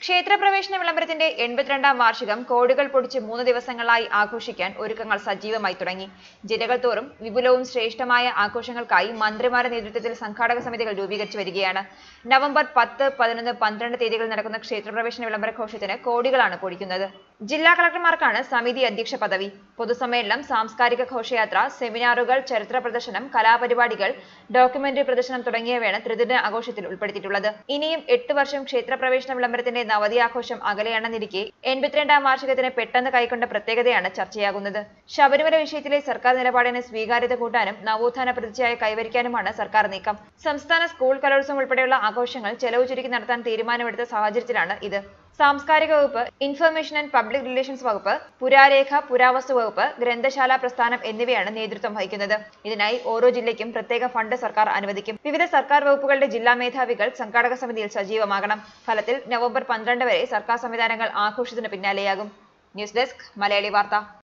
ക്ഷേത്രപ്രവേശന വിളംബരത്തിന്റെ എൺപത്തിരണ്ടാം വാർഷികം കോടികൾ പൊടിച്ച് മൂന്ന് ദിവസങ്ങളായി ആഘോഷിക്കാൻ ഒരുക്കങ്ങൾ സജീവമായി തുടങ്ങി ജില്ലകൾ തോറും വിപുലവും ശ്രേഷ്ഠമായ ആഘോഷങ്ങൾക്കായി മന്ത്രിമാരുടെ നേതൃത്വത്തിൽ സംഘാടക സമിതികൾ രൂപീകരിച്ചു വരികയാണ് നവംബർ പത്ത് പതിനൊന്ന് പന്ത്രണ്ട് തീയതികളിൽ നടക്കുന്ന ക്ഷേത്രപ്രവേശന വിളംബരഘോഷത്തിന് കോടികളാണ് പൊടിക്കുന്നത് ജില്ലാ കളക്ടർമാർക്കാണ് സമിതി അധ്യക്ഷ പദവി പൊതുസമ്മേളനം സാംസ്കാരിക ഘോഷയാത്ര സെമിനാറുകൾ ചരിത്ര പ്രദർശനം കലാപരിപാടികൾ ഡോക്യുമെന്ററി പ്രദർശനം തുടങ്ങിയവയാണ് ത്രിദിന ആഘോഷത്തിൽ ഉൾപ്പെടുത്തിയിട്ടുള്ളത് ഇനിയും എട്ട് വർഷം ക്ഷേത്രപ്രവേശന വിളംബരത്തിന്റെ നവതി ആഘോഷം അകലെയാണെന്നിരിക്കെ എൺപത്തിരണ്ടാം വാർഷികത്തിന് പെട്ടെന്ന് കൈക്കൊണ്ട പ്രത്യേകതയാണ് ചർച്ചയാകുന്നത് ശബരിമല വിഷയത്തിലെ സർക്കാർ നിലപാടിന് സ്വീകാര്യത കൂട്ടാനും നവോത്ഥാന പ്രതിച്ഛായ കൈവരിക്കാനുമാണ് സർക്കാർ നീക്കം സംസ്ഥാന സ്കൂൾ കലോത്സവം ഉൾപ്പെടെയുള്ള ആഘോഷങ്ങൾ ചെലവ് ചുരുക്കി നടത്താൻ തീരുമാനമെടുത്ത സാഹചര്യത്തിലാണ് ഇത് സാംസ്കാരിക വകുപ്പ് ഇൻഫർമേഷൻ ആൻഡ് പബ്ലിക് റിലേഷൻസ് വകുപ്പ് പുരാരേഖ പുരാവസ്തു വകുപ്പ് ഗ്രന്ഥശാല പ്രസ്ഥാനം എന്നിവയാണ് നേതൃത്വം വഹിക്കുന്നത് ഇതിനായി ഓരോ ജില്ലയ്ക്കും പ്രത്യേക ഫണ്ട് സർക്കാർ അനുവദിക്കും വിവിധ സർക്കാർ വകുപ്പുകളുടെ ജില്ലാ മേധാവികൾ സംഘാടക സമിതിയിൽ സജീവമാകണം ഫലത്തിൽ നവംബർ പന്ത്രണ്ട് വരെ സർക്കാർ സംവിധാനങ്ങൾ ആഘോഷത്തിന് പിന്നാലെയാകും ന്യൂസ് ഡെസ്ക് മലയാളി വാർത്ത